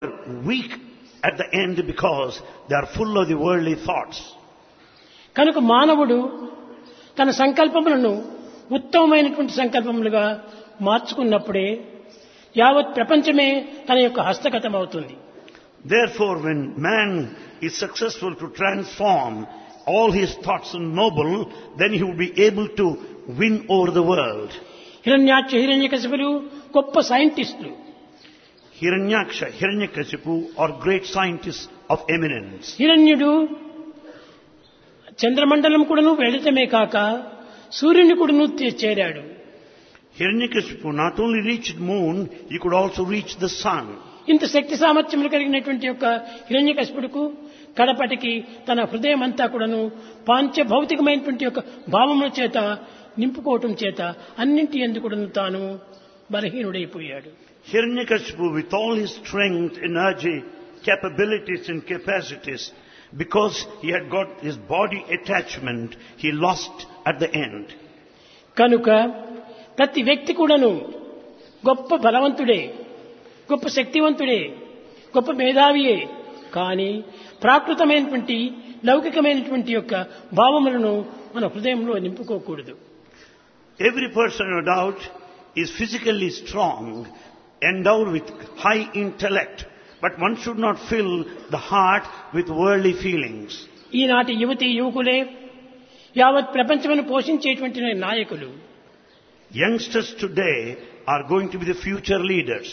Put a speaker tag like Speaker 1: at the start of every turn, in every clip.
Speaker 1: weak at the end because they are full of the worldly thoughts.
Speaker 2: కనుక మానవుడు తన సంకల్పములను ఉత్తమమైనటువంటి సంకల్పములుగా మార్చుకున్నప్పుడే యావత్ ప్రపంచమే తన యొక్క హస్తగతం అవుతుంది
Speaker 1: Therefore, when man is successful to transform all his thoughts in noble, then he will be able to win over the world.
Speaker 2: Hiranyaksha హిరణ్యకశిపులు గొప్ప సైంటిస్టులు
Speaker 1: Hiranyaksha, Hiranyakasipu are great scientists of eminence.
Speaker 2: హిరణ్యుడు చంద్రమండలం కూడాను వెళ్ళటమే కాక సూర్యుని కూడాను తే- చేరాడు
Speaker 1: Hiranyakasipu not only reached moon, he could also reach the sun.
Speaker 2: ఇంత శక్తి సామర్థ్యములు కలిగినటువంటి యొక్క హిరణ్యకశిపుడుకు కడపటికి తన హృదయం అంతా కూడాను పాంచభౌతికమైనటువంటి యొక్క భావముల చేత నింపుకోవటం చేత అన్నింటి ఎందుకు కూడాను తాను బలహీనుడైపోయాడు
Speaker 1: Hiranyakasipu, with all his strength, energy, capabilities and capacities, because he had got his body attachment, he lost at the end.
Speaker 2: కనుక ప్రతి వ్యక్తి కూడాను గొప్ప బలవంతుడే గొప్ప శక్తివంతుడే గొప్ప మేధావియే కానీ ప్రాకృతమైనటువంటి లౌకికమైనటువంటి యొక్క భావములను మన హృదయంలో నింపుకోకూడదు
Speaker 1: Every person, no doubt, is physically strong, endowed with high intellect, but one should not fill the heart with worldly feelings.
Speaker 2: ఈనాటి యువతి యువకులే యావత్ ప్రపంచమును పోషించేటువంటి నాయకులు
Speaker 1: Youngsters today are going to be the future leaders.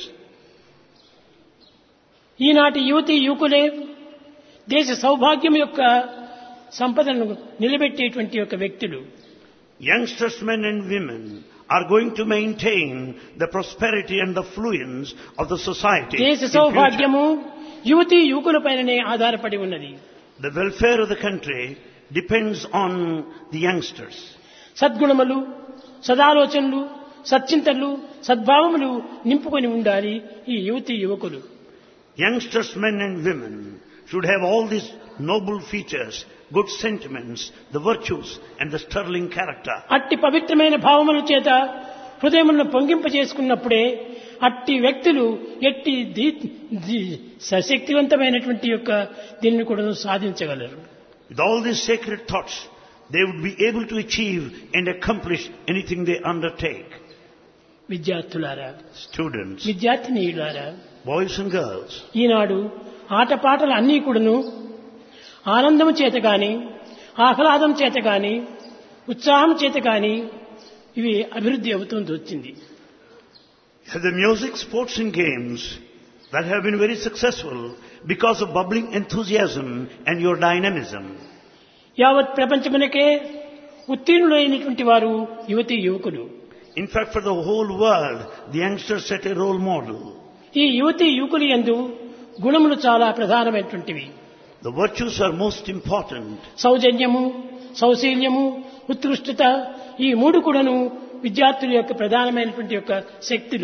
Speaker 2: ఈనాటి యువతి యువకులే దేశ సౌభాగ్యం యొక్క సంపదను నిలబెట్టేటువంటి యొక్క వ్యక్తులు
Speaker 1: Youngsters, men and women, are going to maintain the prosperity and the fluence of the society.
Speaker 2: దేశ
Speaker 1: in future.
Speaker 2: సౌభాగ్యము యువతి యువకులపైననే ఆధారపడి ఉన్నది
Speaker 1: The welfare of the country depends on the youngsters.
Speaker 2: సద్గుణములు సదాలోచనలు సచ్చింతలు సద్భావములు నింపుకొని ఉండాలి ఈ యువతి యువకులు
Speaker 1: Youngsters, men and women, should have all these noble features, good sentiments, the virtues, and the sterling character.
Speaker 2: అట్టి పవిత్రమైన భావముల చేత హృదయములను పొంగింప చేసుకున్నప్పుడే అట్టి వ్యక్తులు ఎట్టి దీ- దీ- సశక్తివంతమైనటువంటి యొక్క దీన్ని కూడా సాధించగలరు
Speaker 1: With all these sacred thoughts, they would be able to achieve and accomplish anything they undertake.
Speaker 2: విద్యార్థులారా
Speaker 1: Students,
Speaker 2: విద్యార్థినీయులారా
Speaker 1: boys and girls,
Speaker 2: ఈనాడు ఆటపాటలు అన్నీ కూడాను ఆనందము చేత గాని ఆహ్లాదం చేత గాని ఉత్సాహం చేత గాని ఇవి అభివృద్ధి అవుతుంది వచ్చింది
Speaker 1: the music, sports and games that have been very successful because of bubbling enthusiasm and your dynamism.
Speaker 2: యావత్ ప్రపంచమునకే ఉత్తీర్ణులైనటువంటి వారు యువతి యువకులు
Speaker 1: In fact, for the whole world, the youngsters set a role model.
Speaker 2: ఈ యువతి యువకులు యందు గుణములు చాలా ప్రధానమైనటువంటివి
Speaker 1: The virtues are most important.
Speaker 2: సౌజన్యము సౌశీల్యము ఉత్కృష్టత ఈ మూడు కూడాను విద్యార్థుల యొక్క ప్రధానమైనటువంటి యొక్క శక్తులు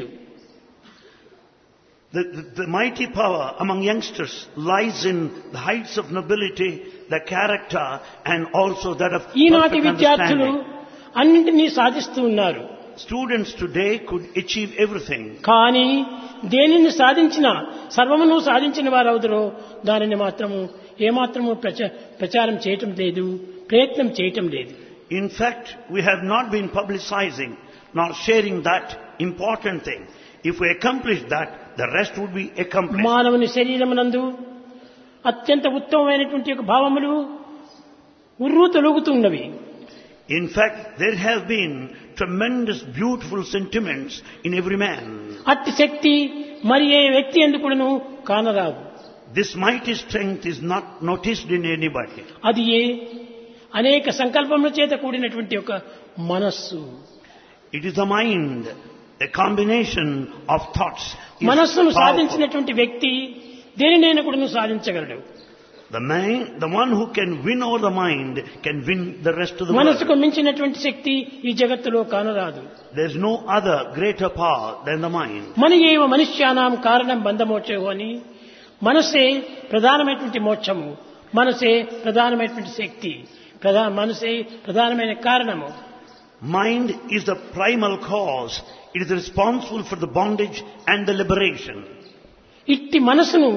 Speaker 1: The, the, the mighty power among youngsters lies in the heights of nobility, the character, and also that of
Speaker 2: ఈనాటి
Speaker 1: perfect
Speaker 2: విద్యార్థులు
Speaker 1: understanding.
Speaker 2: అన్నింటినీ సాధిస్తూ ఉన్నారు
Speaker 1: Students today could achieve everything.
Speaker 2: కానీ దేనిని సాధించినా సర్వమును సాధించిన వారు అవుతారో దానిని మాత్రము ఏమాత్రము ప్రచ- ప్రచారం చేయటం లేదు ప్రయత్నం చేయటం లేదు
Speaker 1: In fact, we have not been publicizing nor sharing that important thing. If we accomplish that, the rest would be accomplished.
Speaker 2: మానవుని శరీరమునందు అత్యంత ఉత్తమమైనటువంటి యొక్క భావములు ఉర్రూ తొలుగుతున్నవి
Speaker 1: In fact, there have been tremendous beautiful sentiments in every man.
Speaker 2: అట్టి శక్తి మరి ఏ వ్యక్తి ఎందుకును కానరాదు
Speaker 1: This mighty strength is not noticed in anybody.
Speaker 2: అది ఏ అనేక సంకల్పముల చేత కూడినటువంటి ఒక మనస్సు
Speaker 1: It is the mind, a combination of thoughts. is
Speaker 2: మనస్సును
Speaker 1: powerful.
Speaker 2: సాధించినటువంటి వ్యక్తి దేనినైనా కూడా సాధించగలడు
Speaker 1: The man, the one who can win over the mind can win the rest of the
Speaker 2: మనస్సుకు
Speaker 1: world.
Speaker 2: మించినటువంటి శక్తి ఈ జగత్తులో కానరాదు
Speaker 1: There is no other greater power than the mind.
Speaker 2: మన ఏవ మనుష్యానాం కారణం బంధమోక్షో అని మనసే ప్రధానమైనటువంటి మోక్షము మనసే ప్రధానమైనటువంటి శక్తి ప్రధా మనసే ప్రధానమైన కారణము
Speaker 1: Mind is the primal cause. It is responsible for the bondage and the liberation.
Speaker 2: ఇట్టి మనసును